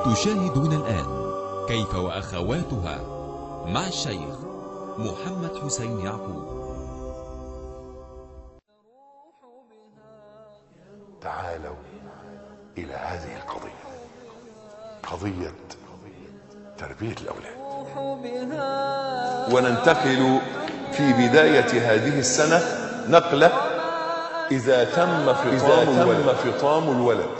تشاهدون الآن كيف وأخواتها مع الشيخ محمد حسين يعقوب تعالوا إلى هذه القضية قضية تربية الأولاد وننتقل في بداية هذه السنة نقلة إذا تم فطام, إذا تم الولد. فطام الولد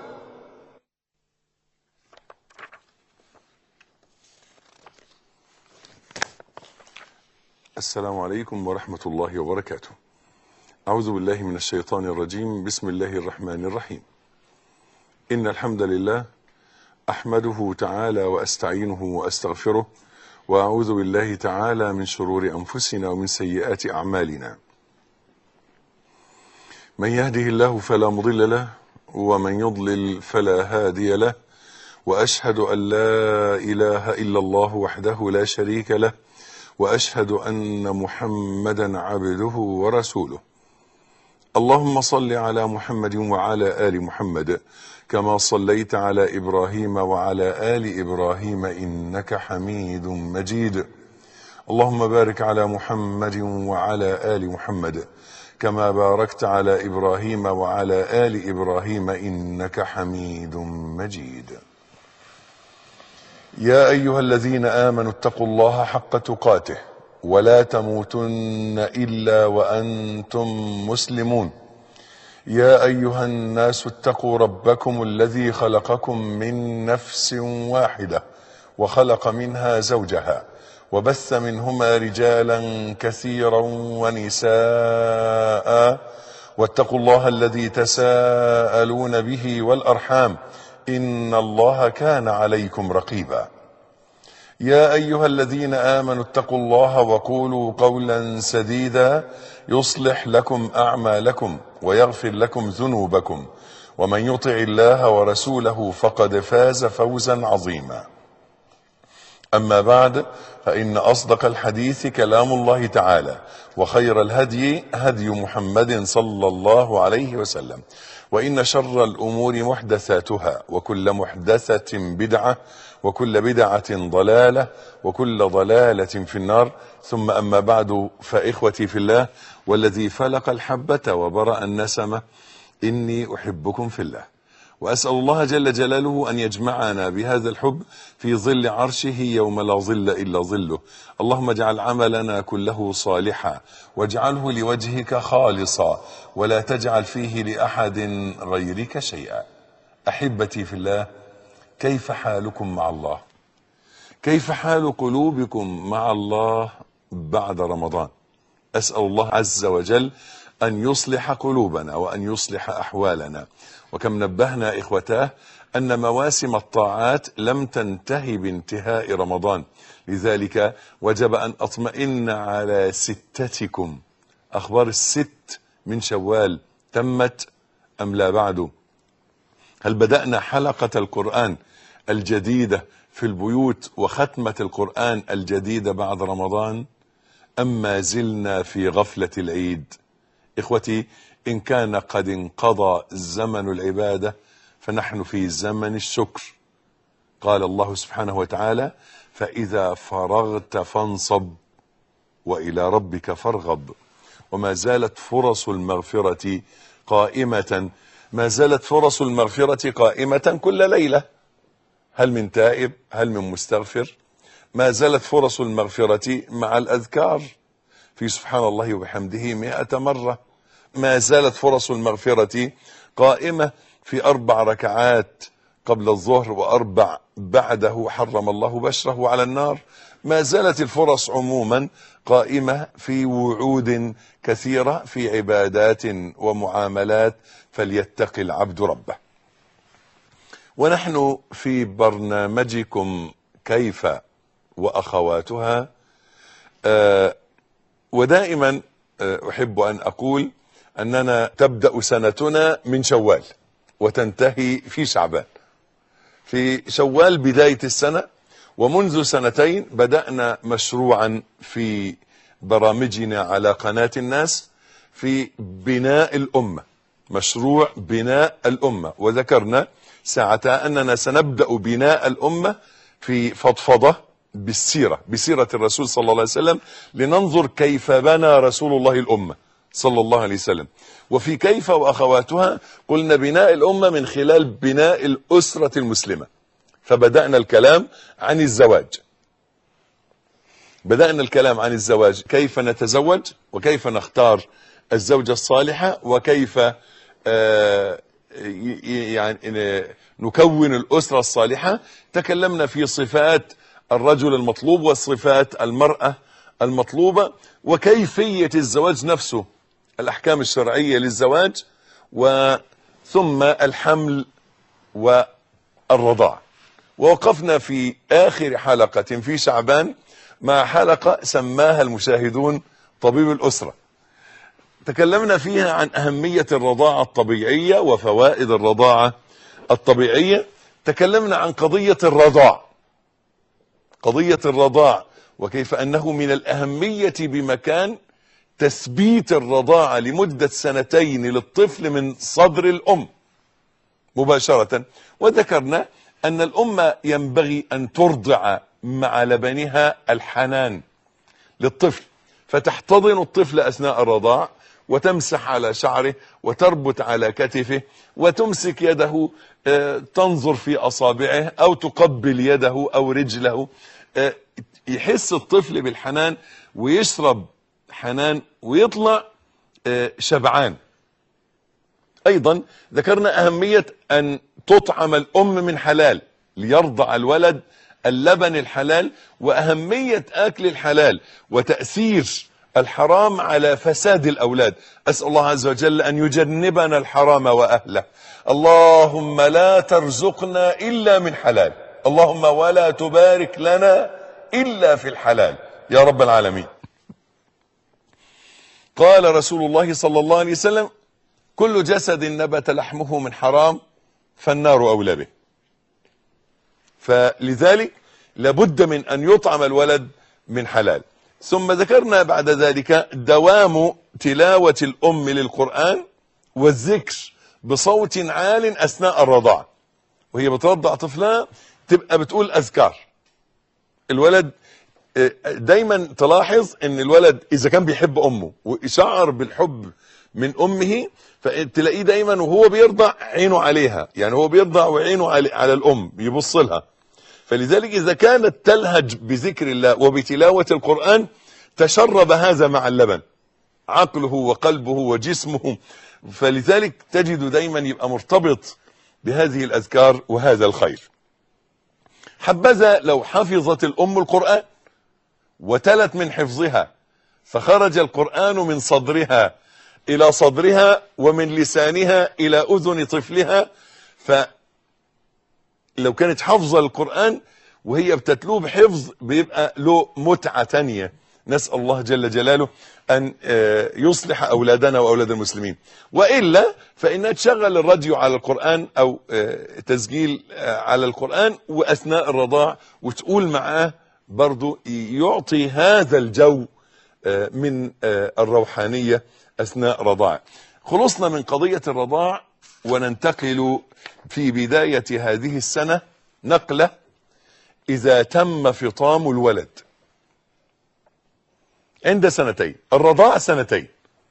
السلام عليكم ورحمة الله وبركاته أعوذ بالله من الشيطان الرجيم بسم الله الرحمن الرحيم إن الحمد لله أحمده تعالى وأستعينه وأستغفره وأعوذ بالله تعالى من شرور أنفسنا ومن سيئات أعمالنا من يهده الله فلا مضل له ومن يضلل فلا هادي له وأشهد أن لا إله إلا الله وحده لا شريك له وأشهد أن محمدا عبده ورسوله اللهم صل على محمد وعلى آل محمد كما صليت على إبراهيم وعلى آل إبراهيم إنك حميد مجيد اللهم بارك على محمد وعلى آل محمد كما باركت على إبراهيم وعلى آل إبراهيم إنك حميد مجيد يا أيها الذين آمنوا اتقوا الله حق تقاته ولا تموتن إلا وأنتم مسلمون يا أيها الناس اتقوا ربكم الذي خلقكم من نفس واحدة وخلق منها زوجها وبث منهما رجالا كثيرا ونساء واتقوا الله الذي تساءلون به والأرحام إن الله كان عليكم رقيبا يا أيها الذين آمنوا اتقوا الله وقولوا قولا سديدا يصلح لكم أعمالكم ويغفر لكم ذنوبكم ومن يطع الله ورسوله فقد فاز فوزا عظيما أما بعد فإن أصدق الحديث كلام الله تعالى وخير الهدي هدي محمد صلى الله عليه وسلم وإن شر الأمور محدثاتها وكل محدثة بدعة وكل بدعة ضلالة وكل ضلالة في النار ثم أما بعد فإخوتي في الله والذي فلق الحبة وبرأ النسمة إني أحبكم في الله وأسأل الله جل جلاله أن يجمعنا بهذا الحب في ظل عرشه يوم لا ظل إلا ظله اللهم اجعل عملنا كله صالحا واجعله لوجهك خالصا ولا تجعل فيه لأحد غيرك شيئا أحبتي في الله كيف حالكم مع الله كيف حال قلوبكم مع الله بعد رمضان أسأل الله عز وجل أن يصلح قلوبنا وأن يصلح أحوالنا وكم نبهنا إخوتاه أن مواسم الطاعات لم تنتهي بانتهاء رمضان لذلك وجب أن أطمئن على ستتكم أخبار الست من شوال تمت أم لا بعد هل بدأنا حلقة القرآن الجديدة في البيوت وختمة القرآن الجديدة بعد رمضان أم ما زلنا في غفلة العيد إخوتي إن كان قد انقضى زمن العبادة فنحن في زمن الشكر قال الله سبحانه وتعالى فإذا فرغت فانصب وإلى ربك فارغب وما زالت فرص المغفرة قائمة ما زالت فرص المغفرة قائمة كل ليلة هل من تائب هل من مستغفر ما زالت فرص المغفرة مع الأذكار في سبحان الله وبحمده مئة مرة ما زالت فرص المغفرة قائمة في أربع ركعات قبل الظهر وأربع بعده حرم الله بشره على النار ما زالت الفرص عموما قائمة في وعود كثيرة في عبادات ومعاملات فليتقي العبد ربه ونحن في برنامجكم كيف وأخواتها آه ودائما آه أحب أن أقول أننا تبدأ سنتنا من شوال وتنتهي في شعبان في شوال بداية السنة ومنذ سنتين بدأنا مشروعا في برامجنا على قناة الناس في بناء الأمة مشروع بناء الأمة وذكرنا ساعتها أننا سنبدأ بناء الأمة في فضفضة بالسيرة بسيرة الرسول صلى الله عليه وسلم لننظر كيف بنى رسول الله الأمة صلى الله عليه وسلم وفي كيف وأخواتها قلنا بناء الأمة من خلال بناء الأسرة المسلمة فبدأنا الكلام عن الزواج بدأنا الكلام عن الزواج كيف نتزوج وكيف نختار الزوجة الصالحة وكيف آه، ي- ي- يعني نكون الأسرة الصالحة تكلمنا في صفات الرجل المطلوب وصفات المرأة المطلوبة وكيفية الزواج نفسه الأحكام الشرعية للزواج وثم الحمل والرضاع ووقفنا في آخر حلقة في شعبان مع حلقة سماها المشاهدون طبيب الأسرة تكلمنا فيها عن أهمية الرضاعة الطبيعية وفوائد الرضاعة الطبيعية تكلمنا عن قضية الرضاع قضية الرضاع وكيف أنه من الأهمية بمكان تثبيت الرضاعة لمدة سنتين للطفل من صدر الأم مباشرة وذكرنا أن الأم ينبغي أن ترضع مع لبنها الحنان للطفل فتحتضن الطفل أثناء الرضاع وتمسح على شعره وتربط على كتفه وتمسك يده آه، تنظر في أصابعه أو تقبل يده أو رجله آه، يحس الطفل بالحنان ويشرب حنان ويطلع آه، شبعان ايضا ذكرنا اهمية ان تطعم الام من حلال ليرضع الولد اللبن الحلال واهمية اكل الحلال وتأثير الحرام على فساد الاولاد اسأل الله عز وجل ان يجنبنا الحرام واهله اللهم لا ترزقنا الا من حلال اللهم ولا تبارك لنا الا في الحلال يا رب العالمين قال رسول الله صلى الله عليه وسلم كل جسد نبت لحمه من حرام فالنار أولى به فلذلك لابد من أن يطعم الولد من حلال ثم ذكرنا بعد ذلك دوام تلاوة الأم للقرآن والذكر بصوت عال أثناء الرضاعة وهي بترضع طفلها تبقى بتقول أذكار الولد آه، دايما تلاحظ ان الولد اذا كان بيحب امه وشعر بالحب من امه فتلاقيه دايما وهو بيرضع عينه عليها يعني هو بيرضع وعينه على, على الام بيبص لها فلذلك اذا كانت تلهج بذكر الله وبتلاوة القرآن تشرب هذا مع اللبن عقله وقلبه وجسمه فلذلك تجد دايما يبقى مرتبط بهذه الاذكار وهذا الخير حبذا لو حفظت الام القرآن وتلت من حفظها فخرج القرآن من صدرها إلى صدرها ومن لسانها إلى أذن طفلها فلو كانت حافظة القرآن وهي بتتلوه بحفظ بيبقى له متعة تانية نسأل الله جل جلاله أن آه، يصلح أولادنا وأولاد المسلمين وإلا فإنها تشغل الراديو على القرآن أو آه، تسجيل آه، على القرآن وأثناء الرضاع وتقول معاه برضو يعطي هذا الجو آه، من آه، الروحانية أثناء رضاع خلصنا من قضية الرضاع وننتقل في بداية هذه السنة نقلة إذا تم فطام الولد عند سنتين الرضاع سنتين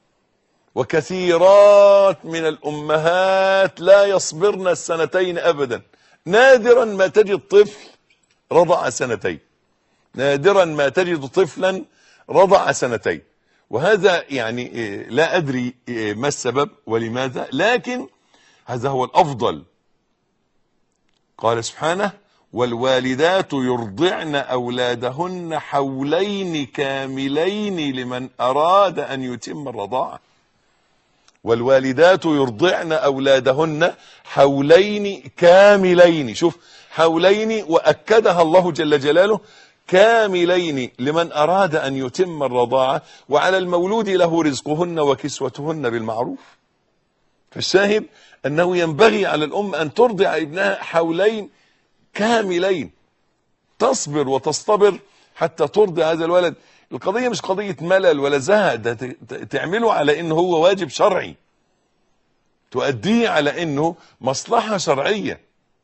وكثيرات من الأمهات لا يصبرن السنتين أبدا نادرا ما تجد طفل رضع سنتين نادرا ما تجد طفلا رضع سنتين وهذا يعني إيه، لا أدري إيه، ما السبب ولماذا لكن هذا هو الأفضل قال سبحانه والوالدات يرضعن أولادهن حولين كاملين لمن أراد أن يتم الرضاعة والوالدات يرضعن أولادهن حولين كاملين شوف حولين وأكدها الله جل جلاله كاملين لمن أراد أن يتم الرضاعة وعلى المولود له رزقهن وكسوتهن بالمعروف فالشاهد أنه ينبغي على الأم أن ترضع ابنها حولين كاملين تصبر وتصطبر حتى ترضي هذا الولد القضية مش قضية ملل ولا زهق ده ت- ت- تعمله على انه هو واجب شرعي تؤديه على انه مصلحة شرعية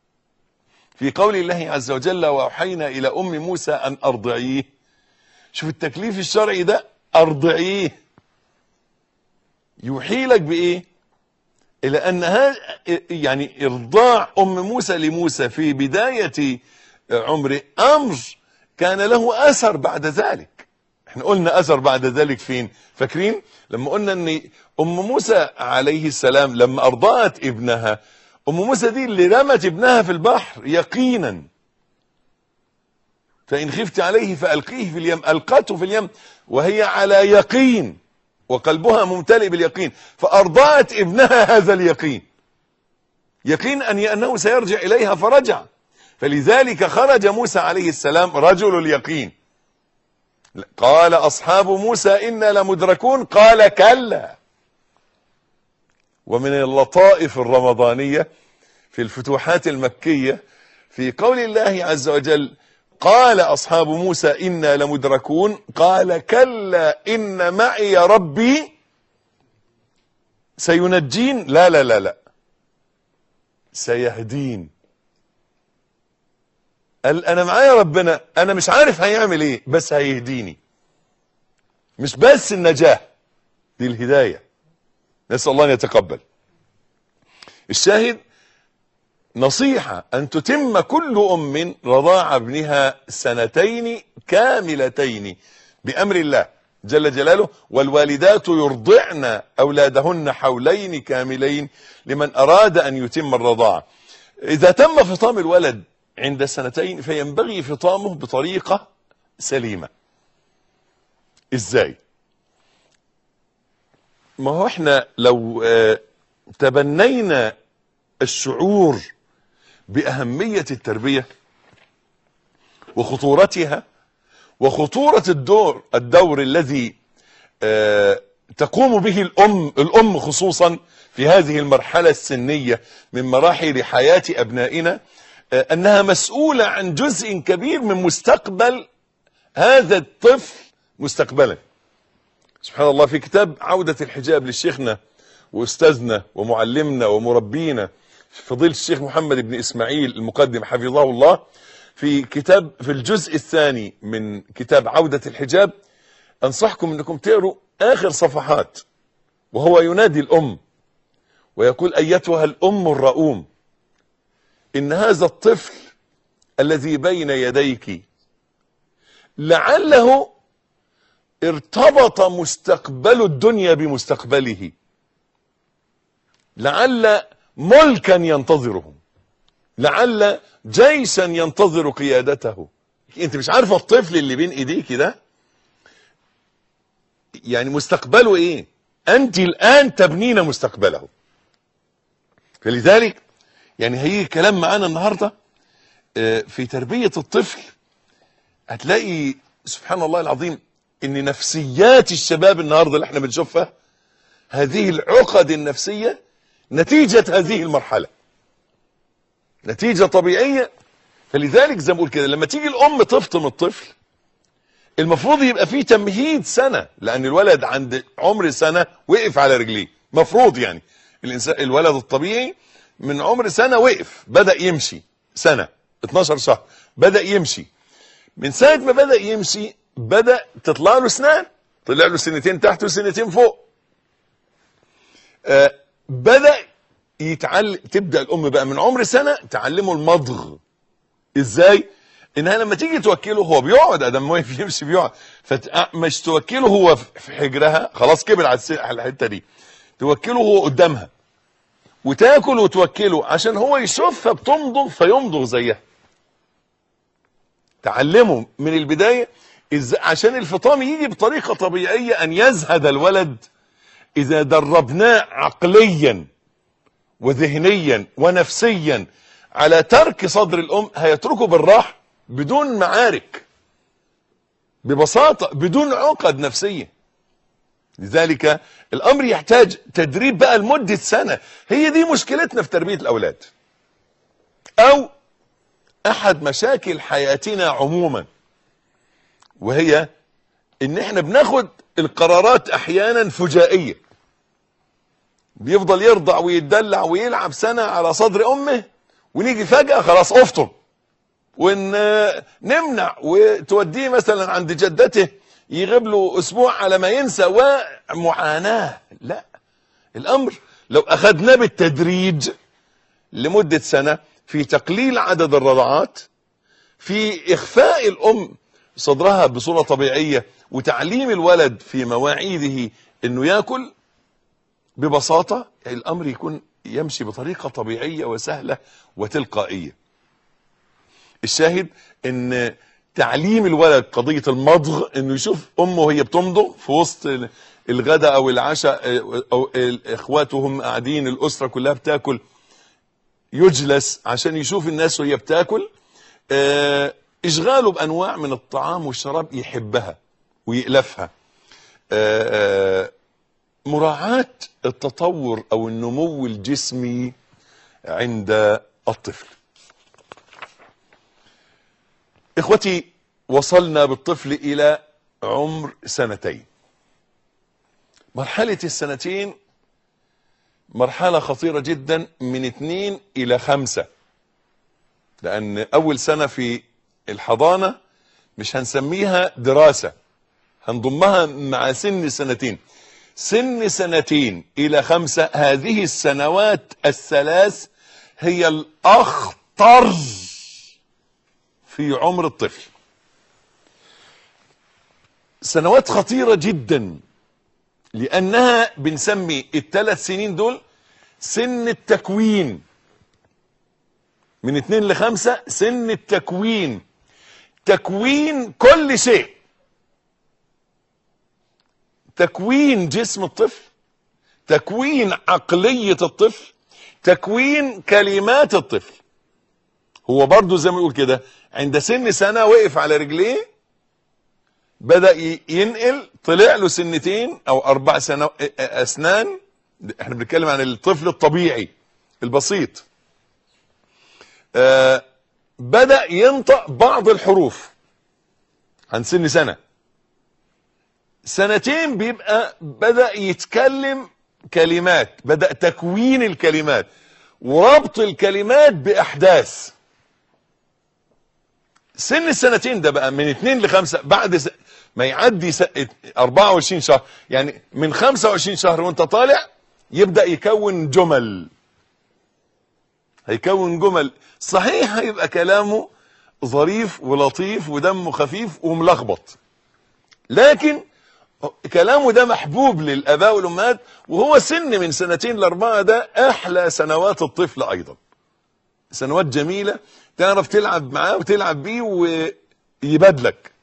في قول الله عز وجل واوحينا الى ام موسى ان ارضعيه شوف التكليف الشرعي ده ارضعيه يوحي لك بايه الى ان هذا يعني ارضاع ام موسى لموسى في بدايه عمره امر كان له اثر بعد ذلك احنا قلنا اثر بعد ذلك فين فاكرين لما قلنا ان ام موسى عليه السلام لما ارضعت ابنها ام موسى دي اللي رمت ابنها في البحر يقينا فان خفت عليه فالقيه في اليم القته في اليم وهي على يقين وقلبها ممتلئ باليقين فارضعت ابنها هذا اليقين يقين ان انه سيرجع اليها فرجع فلذلك خرج موسى عليه السلام رجل اليقين قال اصحاب موسى انا لمدركون قال كلا ومن اللطائف الرمضانيه في الفتوحات المكيه في قول الله عز وجل قال اصحاب موسى انا لمدركون قال كلا ان معي ربي سينجين لا لا لا لا سيهدين قال انا معايا ربنا انا مش عارف هيعمل ايه بس هيهديني مش بس النجاة دي الهداية نسأل الله ان يتقبل الشاهد نصيحة ان تتم كل ام رضاع ابنها سنتين كاملتين بامر الله جل جلاله والوالدات يرضعن اولادهن حولين كاملين لمن اراد ان يتم الرضاعة اذا تم فطام الولد عند سنتين فينبغي فطامه بطريقة سليمة ازاي ما هو احنا لو اه تبنينا الشعور بأهمية التربية وخطورتها وخطورة الدور الدور الذي اه تقوم به الأم الأم خصوصا في هذه المرحلة السنية من مراحل حياة أبنائنا اه أنها مسؤولة عن جزء كبير من مستقبل هذا الطفل مستقبلا سبحان الله في كتاب عودة الحجاب للشيخنا وأستاذنا ومعلمنا ومربينا فضيلة الشيخ محمد بن إسماعيل المقدم حفظه الله في كتاب في الجزء الثاني من كتاب عودة الحجاب أنصحكم أنكم تقروا آخر صفحات وهو ينادي الأم ويقول أيتها الأم الرؤوم إن هذا الطفل الذي بين يديك لعله ارتبط مستقبل الدنيا بمستقبله لعل ملكا ينتظره لعل جيشا ينتظر قيادته انت مش عارفه الطفل اللي بين ايديك ده يعني مستقبله ايه انت الان تبنين مستقبله فلذلك يعني هيجي كلام معانا النهارده في تربيه الطفل هتلاقي سبحان الله العظيم ان نفسيات الشباب النهارده اللي احنا بنشوفها هذه العقد النفسيه نتيجه هذه المرحله نتيجه طبيعيه فلذلك زي ما بقول كده لما تيجي الام تفطم الطفل المفروض يبقى فيه تمهيد سنه لان الولد عند عمر سنه وقف على رجليه مفروض يعني الانسان الولد الطبيعي من عمر سنه وقف بدا يمشي سنه 12 شهر بدا يمشي من ساعه ما بدا يمشي بدا تطلع له اسنان طلع له سنتين تحت وسنتين فوق آه بدا يتعلم تبدا الام بقى من عمر سنه تعلمه المضغ ازاي انها لما تيجي توكله هو بيقعد ادم واقف يمشي بيقعد فمش توكله هو في حجرها خلاص كبر على الحته دي توكله هو قدامها وتاكل وتوكله عشان هو يشوفها بتمضغ فيمضغ زيها تعلمه من البدايه إز... عشان الفطام يجي بطريقه طبيعيه ان يزهد الولد اذا دربناه عقليا وذهنيا ونفسيا على ترك صدر الام هيتركه بالراحه بدون معارك ببساطه بدون عقد نفسيه لذلك الامر يحتاج تدريب بقى لمده سنه هي دي مشكلتنا في تربيه الاولاد او احد مشاكل حياتنا عموما وهي ان احنا بناخد القرارات احيانا فجائيه بيفضل يرضع ويتدلع ويلعب سنه على صدر امه ونيجي فجاه خلاص افطر ونمنع وتوديه مثلا عند جدته يغيب له اسبوع على ما ينسى ومعاناه لا الامر لو اخذناه بالتدريج لمده سنه في تقليل عدد الرضعات في اخفاء الام صدرها بصوره طبيعيه وتعليم الولد في مواعيده انه ياكل ببساطه الامر يكون يمشي بطريقه طبيعيه وسهله وتلقائيه الشاهد ان تعليم الولد قضيه المضغ انه يشوف امه وهي بتمضغ في وسط الغداء او العشاء او اخواته هم قاعدين الاسره كلها بتاكل يجلس عشان يشوف الناس وهي بتاكل آه، اشغاله بانواع من الطعام والشراب يحبها ويألفها آه، آه، مراعاة التطور او النمو الجسمي عند الطفل اخوتي وصلنا بالطفل الى عمر سنتين مرحلة السنتين مرحلة خطيرة جدا من اتنين الى خمسة لان اول سنة في الحضانة مش هنسميها دراسة هنضمها مع سن سنتين سن سنتين الى خمسة هذه السنوات الثلاث هي الاخطر في عمر الطفل سنوات خطيرة جدا لانها بنسمي الثلاث سنين دول سن التكوين من اتنين لخمسة سن التكوين تكوين كل شيء تكوين جسم الطفل تكوين عقلية الطفل تكوين كلمات الطفل هو برضو زي ما يقول كده عند سن سنة وقف على رجليه بدأ ي- ينقل طلع له سنتين او اربع سنة اسنان احنا بنتكلم عن الطفل الطبيعي البسيط آه بدأ ينطق بعض الحروف عن سن سنة سنتين بيبقى بدأ يتكلم كلمات بدأ تكوين الكلمات وربط الكلمات بأحداث سن السنتين ده بقى من اتنين لخمسة بعد س... ما يعدي س... 24 شهر يعني من 25 شهر وانت طالع يبدأ يكون جمل هيكون جمل صحيح هيبقى كلامه ظريف ولطيف ودمه خفيف وملخبط لكن كلامه ده محبوب للاباء والامهات وهو سن من سنتين لاربعه ده احلى سنوات الطفل ايضا سنوات جميله تعرف تلعب معاه وتلعب بيه ويبادلك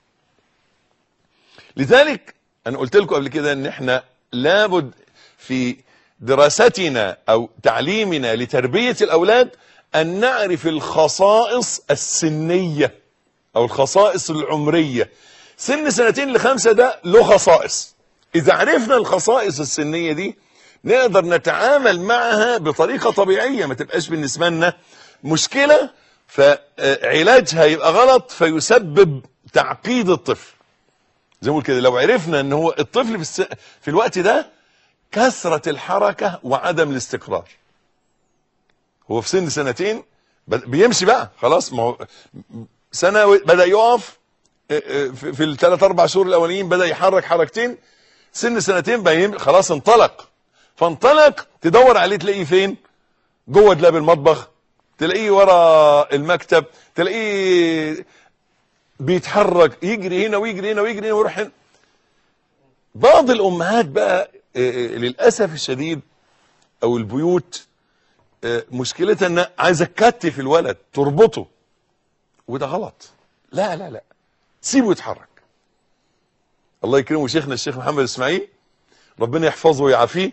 لذلك انا قلت لكم قبل كده ان احنا لابد في دراستنا او تعليمنا لتربيه الاولاد ان نعرف الخصائص السنيه او الخصائص العمريه سن سنتين لخمسة ده له خصائص اذا عرفنا الخصائص السنية دي نقدر نتعامل معها بطريقة طبيعية ما تبقاش بالنسبة لنا مشكلة فعلاجها يبقى غلط فيسبب تعقيد الطفل زي ما بقول كده لو عرفنا ان هو الطفل في, الس... في الوقت ده كثرة الحركة وعدم الاستقرار هو في سن سنتين بد- بيمشي بقى خلاص ما هو سنة و- بدأ يقف في في الثلاث اربع شهور الاولين بدا يحرك حركتين سن سنتين بقى يم- خلاص انطلق فانطلق تدور عليه تلاقيه فين جوه دولاب المطبخ تلاقيه ورا المكتب تلاقيه بيتحرك يجري هنا ويجري هنا ويجري هنا ويروح هنا بعض الامهات بقى آه، آه، للاسف الشديد او البيوت آه، مشكلتها ان عايزه تكتف الولد تربطه وده غلط لا لا لا سيبه يتحرك الله يكرمه شيخنا الشيخ محمد اسماعيل ربنا يحفظه ويعافيه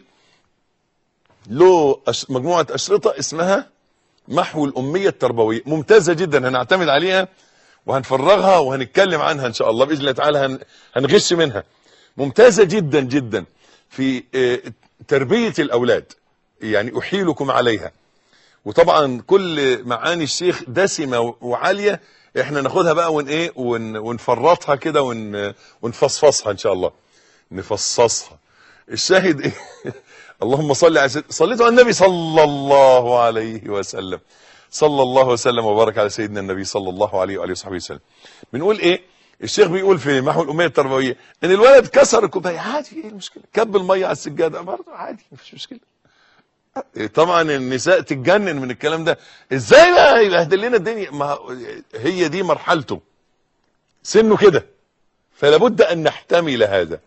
له أش... مجموعة أشرطة اسمها محو الأمية التربوية ممتازة جدا هنعتمد عليها وهنفرغها وهنتكلم عنها إن شاء الله بإذن الله تعالى هن... هنغش منها ممتازة جدا جدا في آه، تربية الأولاد يعني أحيلكم عليها وطبعا كل معاني الشيخ دسمة وعالية احنا ناخدها بقى ون ايه ون ونفرطها كده ون ونفصفصها ان شاء الله نفصصها الشاهد ايه اللهم صل على سيد صليتوا على النبي صلى الله عليه وسلم صلى الله وسلم وبارك على سيدنا النبي صلى الله عليه واله وصحبه وسلم بنقول ايه الشيخ بيقول في محو الاميه التربويه ان الولد كسر الكوبايه عادي ايه المشكله كب الميه على السجاده برضه عادي مفيش مشكله طبعا النساء تتجنن من الكلام ده ازاي بقى يبهدل لنا الدنيا ما هي دي مرحلته سنه كده فلا بد ان نحتمل هذا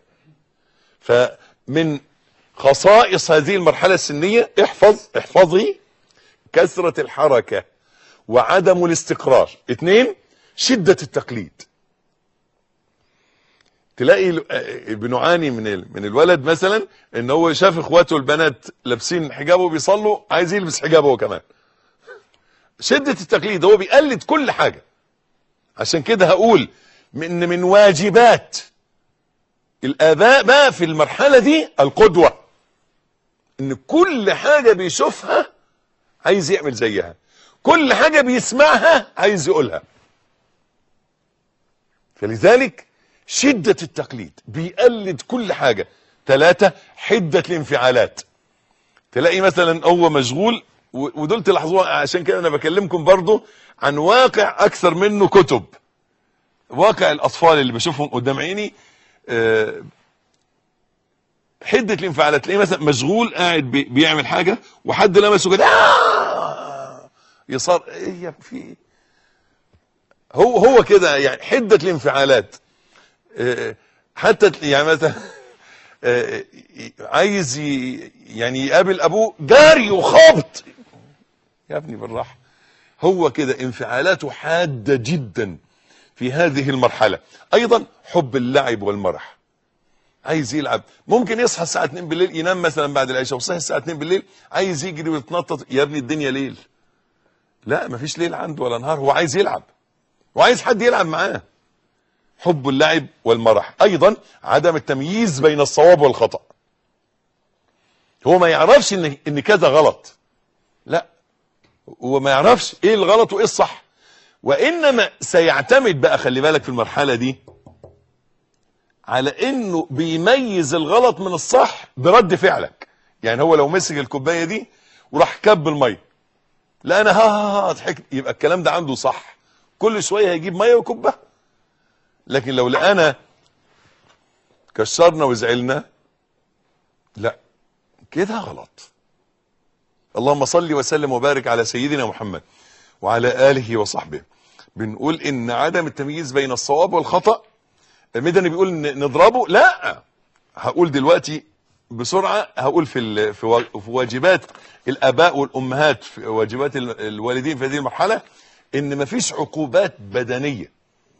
فمن خصائص هذه المرحله السنيه احفظ احفظي كثره الحركه وعدم الاستقرار اثنين شده التقليد تلاقي بنعاني من ال... من الولد مثلا ان هو شاف اخواته البنات لابسين حجابه بيصلوا عايز يلبس حجابه هو كمان شدة التقليد هو بيقلد كل حاجة عشان كده هقول من من واجبات الاباء بقى في المرحلة دي القدوة ان كل حاجة بيشوفها عايز يعمل زيها كل حاجة بيسمعها عايز يقولها فلذلك شدة التقليد بيقلد كل حاجة ثلاثة حدة الانفعالات تلاقي مثلا هو مشغول ودول تلاحظوها عشان كده انا بكلمكم برضو عن واقع اكثر منه كتب واقع الاطفال اللي بشوفهم قدام عيني أه حدة الانفعالات تلاقيه مثلا مشغول قاعد بي بيعمل حاجة وحد لمسه كده آه يصار ايه في هو هو كده يعني حدة الانفعالات حتى يعني مثلا عايز يعني يقابل ابوه جاري وخابط يا ابني بالراحه هو كده انفعالاته حاده جدا في هذه المرحله ايضا حب اللعب والمرح عايز يلعب ممكن يصحى الساعه 2 بالليل ينام مثلا بعد العشاء وصحي الساعه 2 بالليل عايز يجري ويتنطط يا ابني الدنيا ليل لا مفيش ليل عنده ولا نهار هو عايز يلعب وعايز حد يلعب معاه حب اللعب والمرح ايضا عدم التمييز بين الصواب والخطأ هو ما يعرفش ان ان كذا غلط لا هو ما يعرفش ايه الغلط وايه الصح وانما سيعتمد بقى خلي بالك في المرحله دي على انه بيميز الغلط من الصح برد فعلك يعني هو لو مسك الكوبايه دي وراح كب الميه لا انا ها ها ها ضحكت يبقى الكلام ده عنده صح كل شويه هيجيب ميه ويكبها لكن لو لقانا كسرنا وزعلنا لا كده غلط اللهم صل وسلم وبارك على سيدنا محمد وعلى آله وصحبه بنقول ان عدم التمييز بين الصواب والخطأ المدني بيقول نضربه لا هقول دلوقتي بسرعة هقول في في واجبات الاباء والامهات في واجبات الوالدين في هذه المرحلة ان مفيش عقوبات بدنيه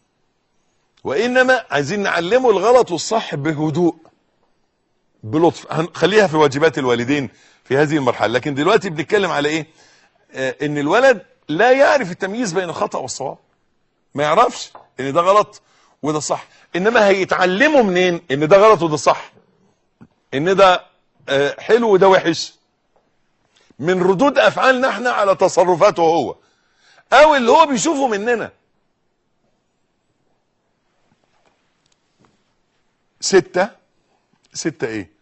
وانما عايزين نعلمه الغلط والصح بهدوء بلطف هنخليها في واجبات الوالدين في هذه المرحله لكن دلوقتي بنتكلم على ايه آه ان الولد لا يعرف التمييز بين الخطا والصواب ما يعرفش ان ده غلط وده صح انما هيتعلمه منين ان ده غلط وده صح ان ده آه حلو وده وحش من ردود افعالنا احنا على تصرفاته هو او اللي هو بيشوفه مننا ستة ستة ايه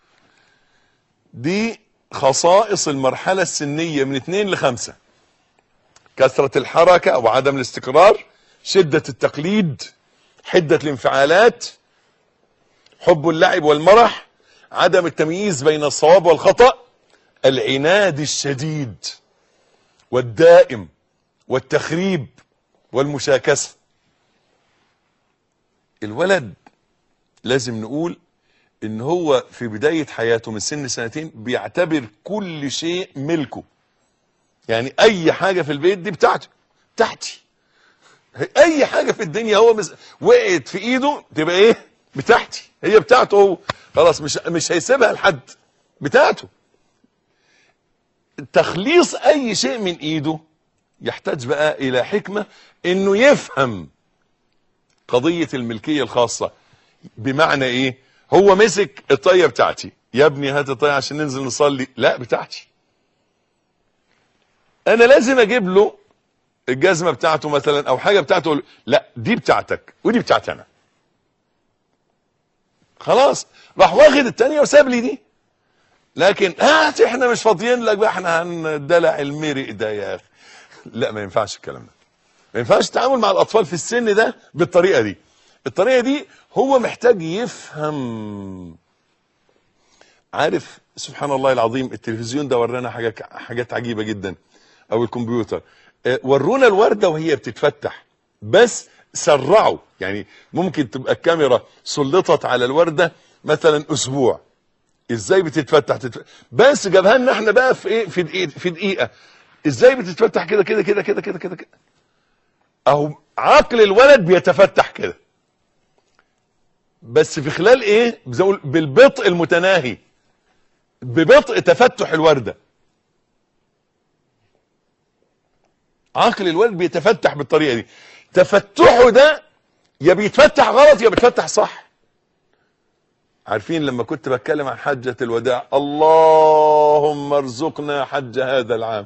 دي خصائص المرحلة السنية من اتنين لخمسة كثرة الحركة وعدم الاستقرار شدة التقليد حدة الانفعالات حب اللعب والمرح عدم التمييز بين الصواب والخطأ العناد الشديد والدائم والتخريب والمشاكسة الولد لازم نقول ان هو في بداية حياته من سن سنتين بيعتبر كل شيء ملكه يعني اي حاجة في البيت دي بتاعته بتاعتي اي حاجة في الدنيا هو مز... وقعت في ايده تبقى ايه بتاعتي هي بتاعته هو خلاص مش مش هيسيبها لحد بتاعته تخليص اي شيء من ايده يحتاج بقى الى حكمة انه يفهم قضية الملكية الخاصة بمعنى ايه هو مسك الطاقية بتاعتي يا ابني هات الطاقية عشان ننزل نصلي لا بتاعتي انا لازم اجيب له الجزمة بتاعته مثلا او حاجة بتاعته لا دي بتاعتك ودي بتاعتي انا خلاص راح واخد التانية وساب لي دي لكن هات احنا مش فاضيين لك بقى احنا هندلع المرق ده يا اخي لا ما ينفعش الكلام ده ما ينفعش التعامل مع الاطفال في السن ده بالطريقه دي الطريقه دي هو محتاج يفهم عارف سبحان الله العظيم التلفزيون ده ورانا حاجات حاجات عجيبه جدا او الكمبيوتر آه، ورونا الورده وهي بتتفتح بس سرعوا يعني ممكن تبقى الكاميرا سلطت على الورده مثلا اسبوع ازاي بتتفتح تتفتح. بس جابها لنا احنا بقى في ايه في دقيقه في دقيقه ازاي بتتفتح كده كده كده كده كده كده كده اهو عقل الولد بيتفتح كده بس في خلال ايه زي ما أقول بالبطء المتناهي ببطء تفتح الورده عقل الولد بيتفتح بالطريقه دي تفتحه ده يا بيتفتح غلط يا بيتفتح صح عارفين لما كنت بتكلم عن حجة الوداع اللهم ارزقنا حج هذا العام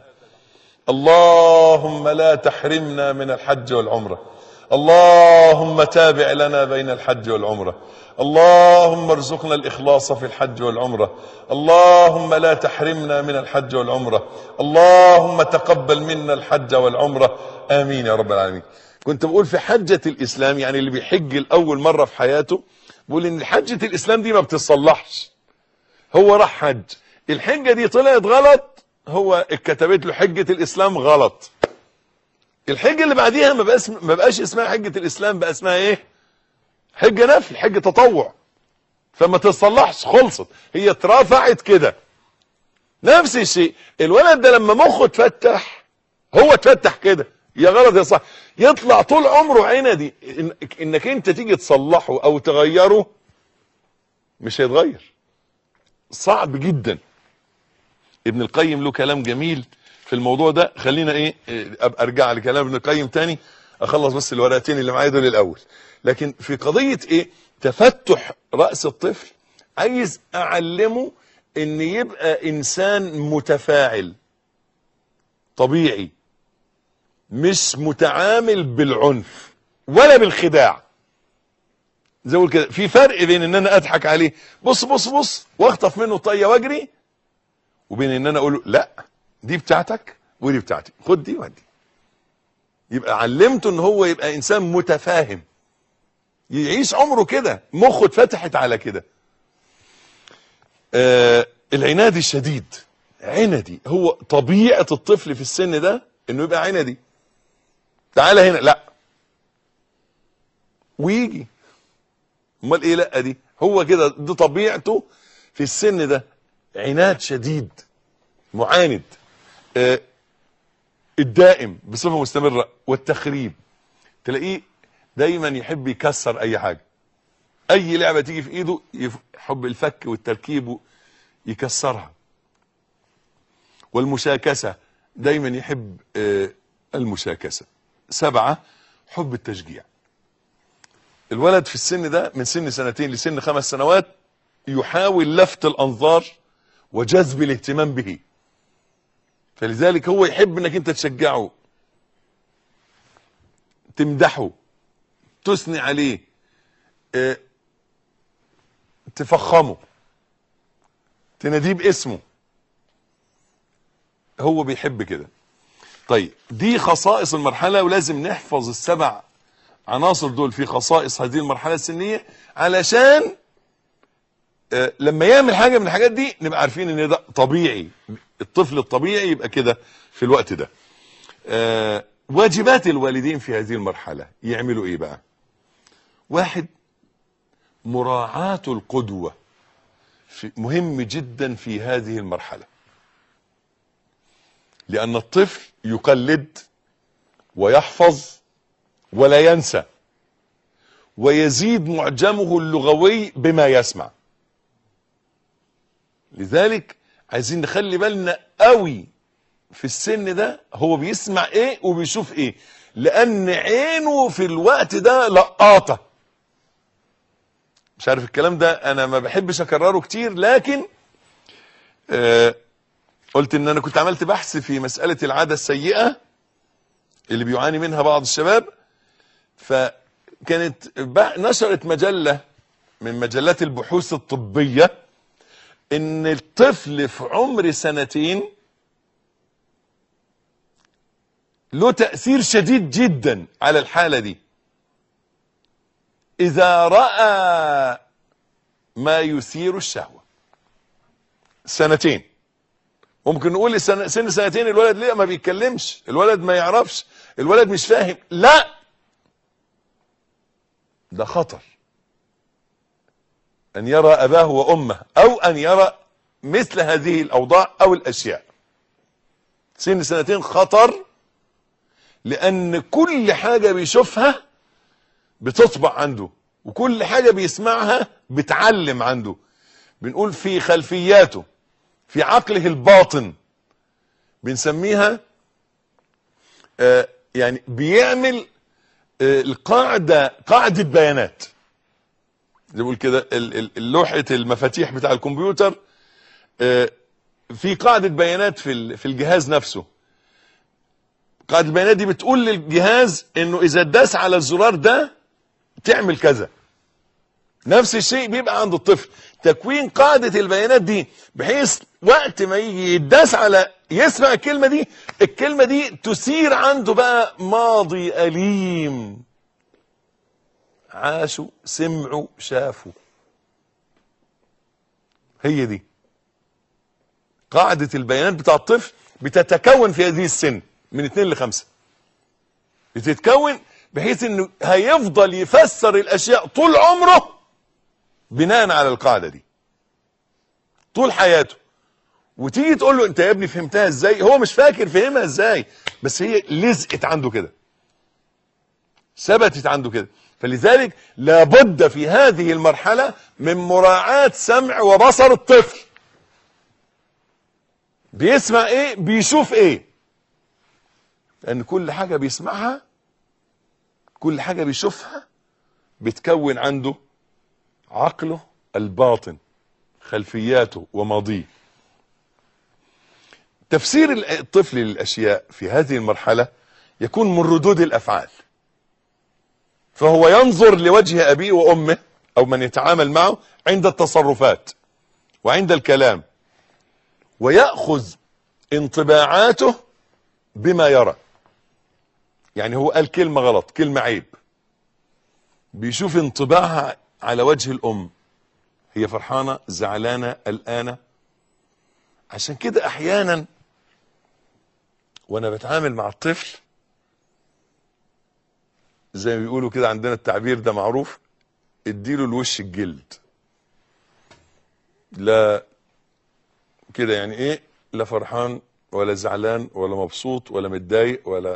اللهم لا تحرمنا من الحج والعمرة اللهم تابع لنا بين الحج والعمرة اللهم ارزقنا الإخلاص في الحج والعمرة اللهم لا تحرمنا من الحج والعمرة اللهم تقبل منا الحج والعمرة آمين يا رب العالمين كنت بقول في حجة الإسلام يعني اللي بيحج الأول مرة في حياته بقول إن حجة الإسلام دي ما بتتصلحش هو راح حج الحجة دي طلعت غلط هو اتكتبت له حجة الإسلام غلط الحجة اللي بعديها ما بقاش ما بقاش اسمها حجة الإسلام بقى اسمها ايه حجة نفل حجة تطوع فما تصلحش خلصت هي اترفعت كده نفس الشيء الولد ده لما مخه اتفتح هو اتفتح كده يا غلط يا صح يطلع طول عمره عندي إن انك انت تيجي تصلحه او تغيره مش هيتغير صعب جدا ابن القيم له كلام جميل في الموضوع ده خلينا ايه إيه، ابقى ارجع لكلام ابن القيم تاني اخلص بس الورقتين اللي معايا دول الاول لكن في قضية ايه تفتح رأس الطفل عايز اعلمه ان يبقى انسان متفاعل طبيعي مش متعامل بالعنف ولا بالخداع زي ما بقول كده في فرق بين ان انا اضحك عليه بص بص بص واخطف منه طيه واجري وبين ان انا اقول له لا دي بتاعتك ودي بتاعتي خد دي ودي يبقى علمته ان هو يبقى انسان متفاهم يعيش عمره كده مخه اتفتحت على كده آه العناد الشديد عندي هو طبيعة الطفل في السن ده انه يبقى عندي تعالى هنا لا ويجي امال ايه لا دي هو كده دي طبيعته في السن ده عناد شديد معاند آه الدائم بصفه مستمره والتخريب تلاقيه دايما يحب يكسر اي حاجه اي لعبه تيجي في ايده يحب الفك والتركيب يكسرها والمشاكسه دايما يحب آه المشاكسه سبعه حب التشجيع الولد في السن ده من سن سنتين لسن خمس سنوات يحاول لفت الانظار وجذب الاهتمام به فلذلك هو يحب انك انت تشجعه تمدحه تثني عليه اه تفخمه تناديه باسمه هو بيحب كده طيب دي خصائص المرحلة ولازم نحفظ السبع عناصر دول في خصائص هذه المرحلة السنية علشان اه لما يعمل حاجة من الحاجات دي نبقى عارفين ان ده طبيعي الطفل الطبيعي يبقى كده في الوقت ده اه واجبات الوالدين في هذه المرحلة يعملوا ايه بقى واحد مراعاة القدوة في مهم جدا في هذه المرحلة لأن الطفل يقلد ويحفظ ولا ينسى ويزيد معجمه اللغوي بما يسمع لذلك عايزين نخلي بالنا قوي في السن ده هو بيسمع ايه وبيشوف ايه لان عينه في الوقت ده لقاطة مش عارف الكلام ده انا ما بحبش اكرره كتير لكن آه قلت ان انا كنت عملت بحث في مسألة العادة السيئة اللي بيعاني منها بعض الشباب فكانت نشرت مجلة من مجلات البحوث الطبية ان الطفل في عمر سنتين له تأثير شديد جدا على الحالة دي إذا رأى ما يثير الشهوة سنتين ممكن نقول سن, سن سنتين الولد ليه ما بيتكلمش الولد ما يعرفش الولد مش فاهم لا ده خطر أن يرى أباه وأمه أو أن يرى مثل هذه الأوضاع أو الأشياء سن سنتين خطر لأن كل حاجة بيشوفها بتطبع عنده وكل حاجة بيسمعها بتعلم عنده بنقول في خلفياته في عقله الباطن بنسميها آه يعني بيعمل آه القاعدة قاعدة بيانات زي بقول كده لوحة المفاتيح بتاع الكمبيوتر آه في قاعدة بيانات في في الجهاز نفسه قاعدة البيانات دي بتقول للجهاز انه اذا داس على الزرار ده تعمل كذا نفس الشيء بيبقى عند الطفل تكوين قاعدة البيانات دي بحيث وقت ما يجي يداس على يسمع الكلمة دي الكلمة دي تثير عنده بقى ماضي أليم عاشوا سمعوا شافوا هي دي قاعدة البيانات بتاع الطفل بتتكون في هذه السن من 2 ل 5 بتتكون بحيث انه هيفضل يفسر الاشياء طول عمره بناء على القاعدة دي طول حياته وتيجي تقول له انت يا ابني فهمتها ازاي هو مش فاكر فهمها ازاي بس هي لزقت عنده كده ثبتت عنده كده فلذلك لابد في هذه المرحلة من مراعاة سمع وبصر الطفل بيسمع ايه بيشوف ايه لان كل حاجة بيسمعها كل حاجة بيشوفها بتكون عنده عقله الباطن خلفياته وماضيه تفسير الطفل للأشياء في هذه المرحلة يكون من ردود الأفعال فهو ينظر لوجه أبيه وأمه أو من يتعامل معه عند التصرفات وعند الكلام ويأخذ انطباعاته بما يرى يعني هو قال كلمة غلط كلمة عيب بيشوف انطباعها على وجه الأم هي فرحانة زعلانة قلقانة عشان كده أحيانا وأنا بتعامل مع الطفل زي ما بيقولوا كده عندنا التعبير ده معروف اديله الوش الجلد لا كده يعني ايه لا فرحان ولا زعلان ولا مبسوط ولا متضايق ولا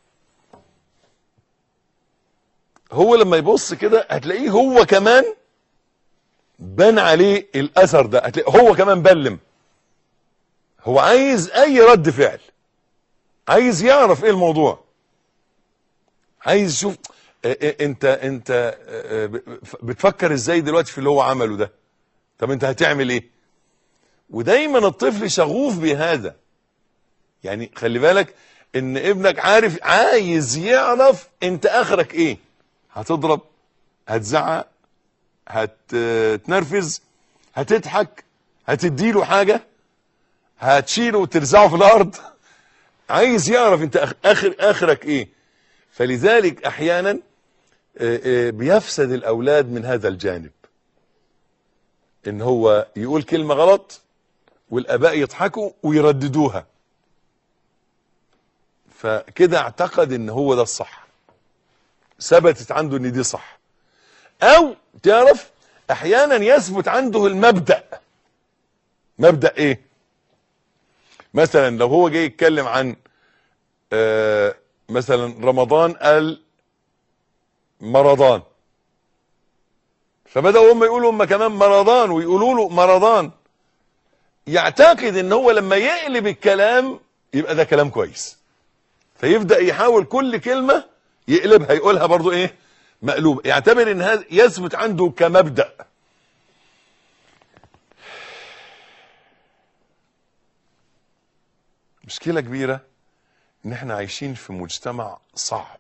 هو لما يبص كده هتلاقيه هو كمان بان عليه الاثر ده هتلاقيه هو كمان بلم هو عايز اي رد فعل عايز يعرف ايه الموضوع عايز يشوف انت انت بتفكر ازاي دلوقتي في اللي هو عمله ده طب انت هتعمل ايه ودايما الطفل شغوف بهذا يعني خلي بالك ان ابنك عارف عايز يعرف انت اخرك ايه هتضرب هتزعق هتنرفز هتضحك هتديله حاجة هتشيله وترزعه في الارض عايز يعرف انت اخر اخرك ايه فلذلك احيانا بيفسد الاولاد من هذا الجانب ان هو يقول كلمة غلط والاباء يضحكوا ويرددوها فكده اعتقد ان هو ده الصح ثبتت عنده ان دي صح او تعرف احيانا يثبت عنده المبدأ مبدأ ايه مثلا لو هو جاي يتكلم عن آه مثلا رمضان قال مرضان فبدأوا هم يقولوا هم كمان مرضان ويقولوا له مرضان يعتقد ان هو لما يقلب الكلام يبقى ده كلام كويس فيبدأ يحاول كل كلمة يقلبها يقولها برضو ايه مقلوب يعتبر ان هذا يثبت عنده كمبدأ مشكلة كبيرة ان احنا عايشين في مجتمع صعب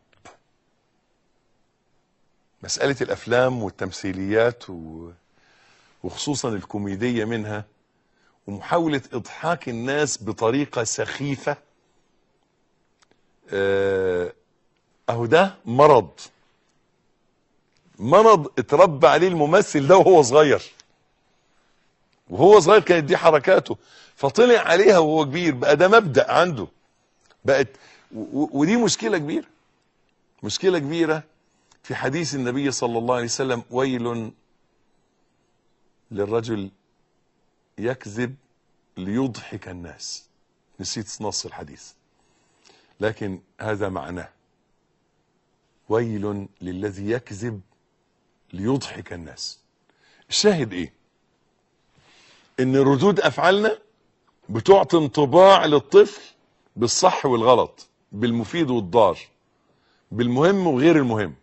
مسألة الافلام والتمثيليات و... وخصوصا الكوميدية منها ومحاولة اضحاك الناس بطريقة سخيفة آه، اهو ده مرض مرض اتربى عليه الممثل ده وهو صغير وهو صغير كانت دي حركاته فطلع عليها وهو كبير بقى ده مبدأ عنده بقت و- و- ودي مشكلة كبيرة مشكلة كبيرة في حديث النبي صلى الله عليه وسلم ويل للرجل يكذب ليضحك الناس نسيت نص الحديث لكن هذا معناه ويل للذي يكذب ليضحك الناس الشاهد ايه ان ردود افعالنا بتعطي انطباع للطفل بالصح والغلط بالمفيد والضار بالمهم وغير المهم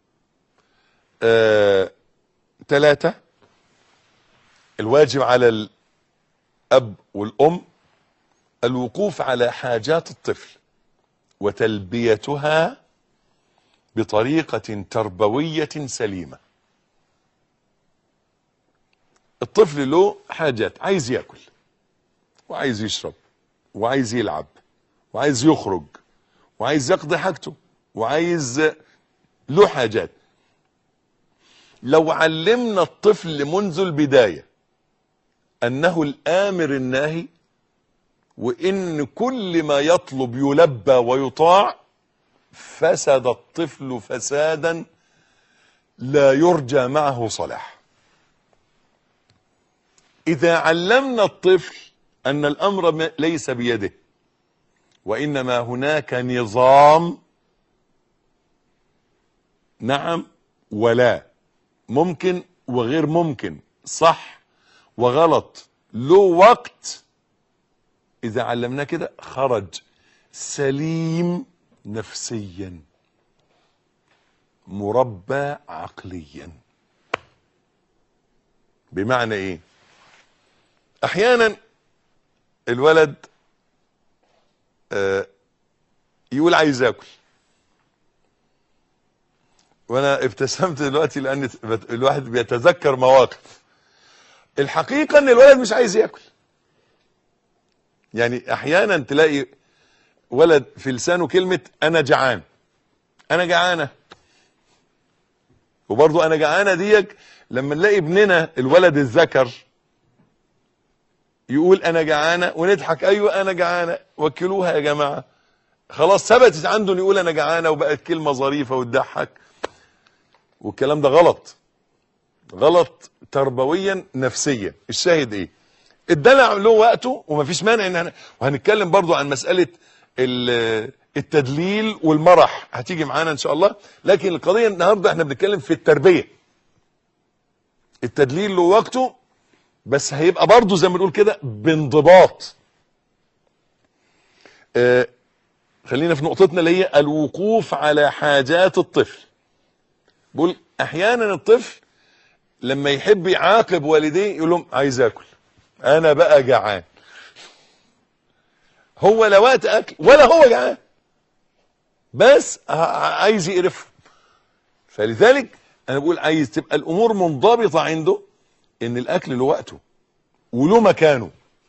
آه، ثلاثة الواجب على الأب والأم الوقوف على حاجات الطفل وتلبيتها بطريقة تربوية سليمة الطفل له حاجات عايز ياكل وعايز يشرب وعايز يلعب وعايز يخرج وعايز يقضي حاجته وعايز له حاجات لو علمنا الطفل منذ البداية أنه الآمر الناهي وإن كل ما يطلب يلبى ويطاع فسد الطفل فسادا لا يرجى معه صلاح إذا علمنا الطفل أن الأمر م- ليس بيده وإنما هناك نظام نعم ولا ممكن وغير ممكن صح وغلط له وقت إذا علمناه كده خرج سليم نفسيا مربى عقليا بمعنى ايه احيانا الولد آه، يقول عايز اكل وانا ابتسمت دلوقتي لان بت- الواحد بيتذكر مواقف الحقيقة ان الولد مش عايز ياكل يعني احيانا تلاقي ولد في لسانه كلمة انا جعان انا جعانة وبرضو انا جعانة ديك لما نلاقي ابننا الولد الذكر يقول انا جعانة ونضحك ايوه انا جعانة وكلوها يا جماعة خلاص ثبتت عنده انه يقول انا جعانة وبقت كلمة ظريفة وتضحك والكلام ده غلط غلط تربويا نفسيا الشاهد ايه الدلع له وقته ومفيش مانع ان احنا وهنتكلم برضو عن مسألة ال- التدليل والمرح هتيجي معانا ان شاء الله لكن القضية النهاردة احنا بنتكلم في التربية التدليل له وقته بس هيبقى برضو زي ما بنقول كده بانضباط آه خلينا في نقطتنا اللي هي الوقوف على حاجات الطفل بقول احيانا الطفل لما يحب يعاقب والديه يقول لهم عايز اكل انا بقى جعان هو لا وقت اكل ولا هو جعان بس ع- عايز يقرف فلذلك انا بقول عايز تبقى الامور منضبطه عنده ان الاكل له وقته وله مكانه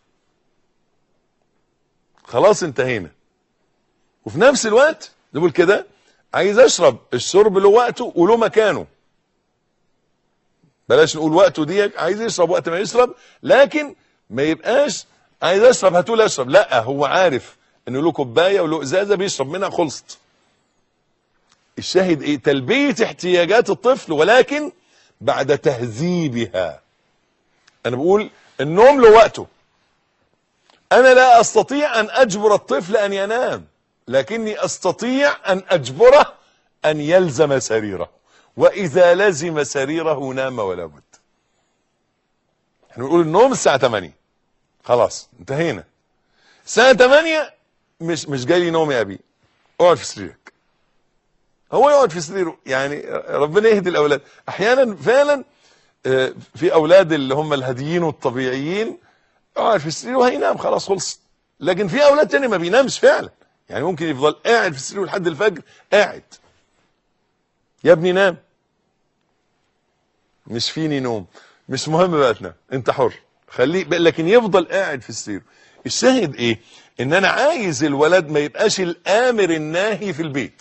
خلاص انتهينا وفي نفس الوقت نقول كده عايز اشرب الشرب له وقته وله مكانه بلاش نقول وقته دي عايز يشرب وقت ما يشرب لكن ما يبقاش عايز اشرب هتقول اشرب لا هو عارف انه له كوبايه وله ازازه بيشرب منها خلصت الشاهد ايه تلبيه احتياجات الطفل ولكن بعد تهذيبها انا بقول النوم له وقته انا لا استطيع ان اجبر الطفل ان ينام لكني استطيع ان اجبره ان يلزم سريره واذا لزم سريره نام ولا بد احنا بنقول النوم الساعه 8 خلاص انتهينا الساعه 8 مش مش جاي لي نوم يا ابي اقعد في سريرك هو يقعد في سريره يعني ربنا يهدي الاولاد احيانا فعلا آه، في اولاد اللي هم الهاديين والطبيعيين يقعد في سريره وهينام خلاص خلص لكن في اولاد تاني ما بينامش فعلا يعني ممكن يفضل قاعد في سريره لحد الفجر قاعد يا ابني نام مش فيني نوم مش مهم بقى تنام انت حر خليه بقى- لكن يفضل قاعد في السرير الشاهد ايه ان انا عايز الولد ما يبقاش الامر الناهي في البيت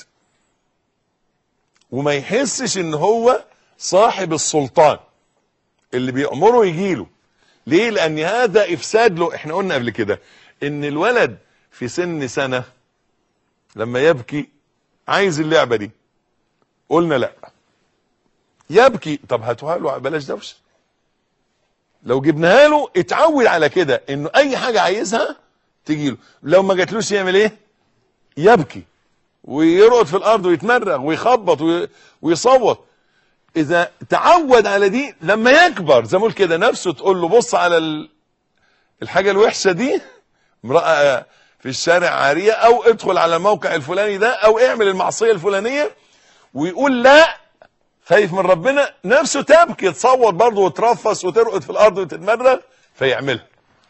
وما يحسش ان هو صاحب السلطان اللي بيأمره يجيله ليه لان هذا افساد له احنا قلنا قبل كده ان الولد في سن سنة لما يبكي عايز اللعبة دي قلنا لا يبكي طب هاتوها له بلاش دوشه لو جبناها له اتعود على كده انه اي حاجة عايزها تجي له لو ما جاتلوش يعمل ايه يبكي ويرقد في الارض ويتمرغ ويخبط وي- ويصوت اذا تعود على دي لما يكبر زي ما اقول كده نفسه تقول له بص على ال- الحاجة الوحشة دي امرأة في الشارع عارية او ادخل على الموقع الفلاني ده او اعمل المعصية الفلانية ويقول لا خايف من ربنا نفسه تبكي تصوت برضه وترفس وترقد في الارض وتتمرغ فيعملها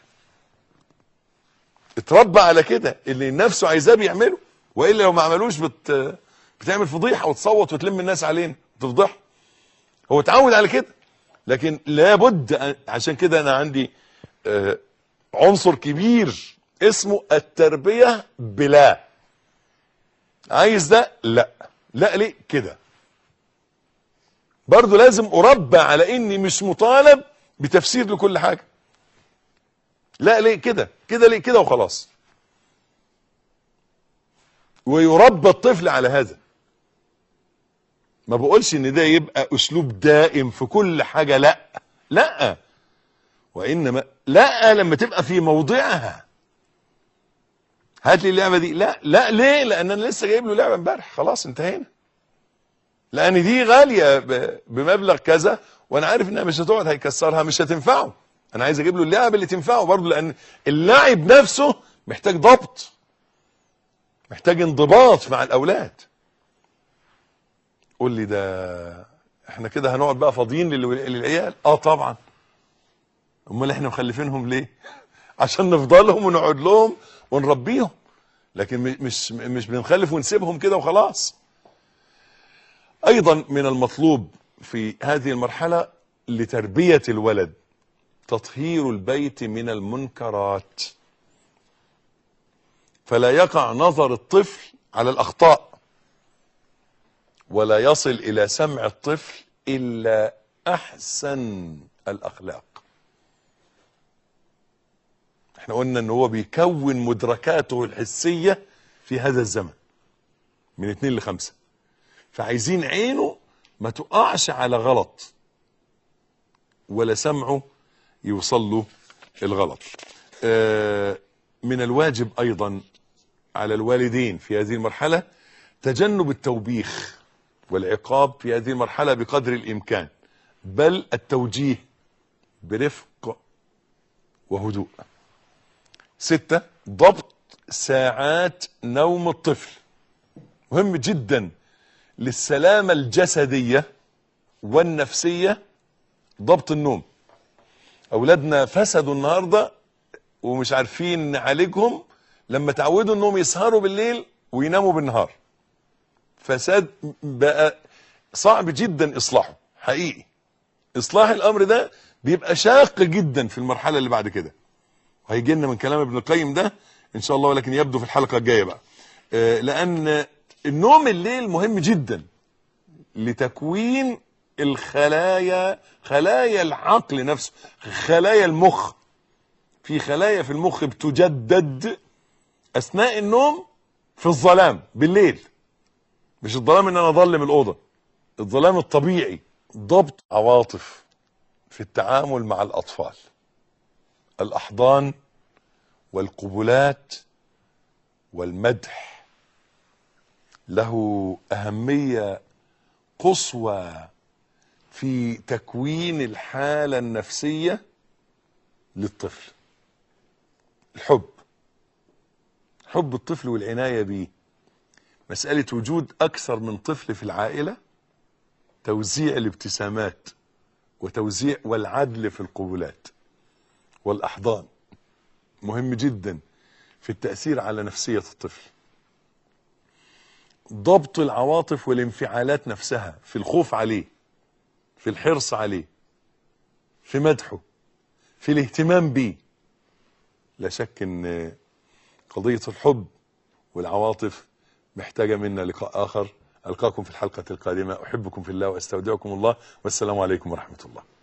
اتربى على كده اللي نفسه عايزاه بيعمله والا لو ما عملوش بت... بتعمل فضيحه وتصوت وتلم الناس علينا وتفضحه هو اتعود على كده لكن لابد أن- عشان كده انا عندي آه، عنصر كبير اسمه التربيه بلا عايز ده لا لا ليه كده برضه لازم اربى على اني مش مطالب بتفسير لكل حاجه لا ليه كده كده ليه كده وخلاص ويربى الطفل على هذا ما بقولش ان ده يبقى اسلوب دائم في كل حاجه لا لا وانما لا لما تبقى في موضعها هات لي اللعبه دي لا لا ليه لان انا لسه جايب له لعبه امبارح خلاص انتهينا لان دي غاليه ب- بمبلغ كذا وانا عارف انها مش هتقعد هيكسرها مش هتنفعه انا عايز اجيب له اللعبه اللي تنفعه برضه لان اللاعب نفسه محتاج ضبط محتاج انضباط مع الاولاد قول لي ده احنا كده هنقعد بقى فاضيين لل- للعيال اه طبعا امال احنا مخلفينهم ليه عشان نفضلهم ونقعد لهم ونربيهم لكن م- مش مش بنخلف ونسيبهم كده وخلاص ايضا من المطلوب في هذه المرحله لتربيه الولد تطهير البيت من المنكرات فلا يقع نظر الطفل على الاخطاء ولا يصل الى سمع الطفل الا احسن الاخلاق احنا قلنا ان هو بيكون مدركاته الحسيه في هذا الزمن من اتنين لخمسه فعايزين عينه ما تقعش على غلط ولا سمعه يوصل له الغلط آه، من الواجب ايضا على الوالدين في هذه المرحله تجنب التوبيخ والعقاب في هذه المرحله بقدر الامكان بل التوجيه برفق وهدوء ستة ضبط ساعات نوم الطفل مهم جدا للسلامة الجسدية والنفسية ضبط النوم أولادنا فسدوا النهاردة ومش عارفين نعالجهم لما تعودوا انهم يسهروا بالليل ويناموا بالنهار فساد بقى صعب جدا اصلاحه حقيقي اصلاح الامر ده بيبقى شاق جدا في المرحله اللي بعد كده وهيجي لنا من كلام ابن القيم ده ان شاء الله ولكن يبدو في الحلقه الجايه بقى آه، لان النوم الليل مهم جدا لتكوين الخلايا خلايا العقل نفسه خلايا المخ في خلايا في المخ بتجدد اثناء النوم في الظلام بالليل مش الظلام ان انا اظلم الاوضه الظلام الطبيعي ضبط عواطف في التعامل مع الاطفال الاحضان والقبلات والمدح له اهميه قصوى في تكوين الحاله النفسيه للطفل الحب حب الطفل والعنايه بيه مساله وجود اكثر من طفل في العائله توزيع الابتسامات وتوزيع والعدل في القبلات والاحضان مهم جدا في التاثير على نفسيه الطفل ضبط العواطف والانفعالات نفسها في الخوف عليه في الحرص عليه في مدحه في الاهتمام بيه لا شك ان قضية الحب والعواطف محتاجة منا لقاء آخر ألقاكم في الحلقة القادمة أحبكم في الله وأستودعكم الله والسلام عليكم ورحمة الله